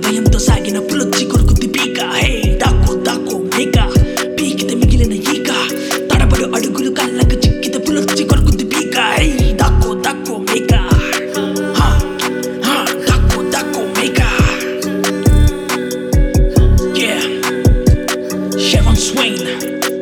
భయంతో సాగిన పులొచ్చి కొరుకుద్ది పీక హే దాక్కో దాక్కో మేక పీకితే మిగిలిన ఈక తడబడు అడుగులు కళ్ళకు చిక్కితే పులొచ్చి కొరుకుద్ది పీక హే దాక్కో దాక్కో మేక హా, హా, దాక్కో దాక్కో మేక Yeah, Chevron Swain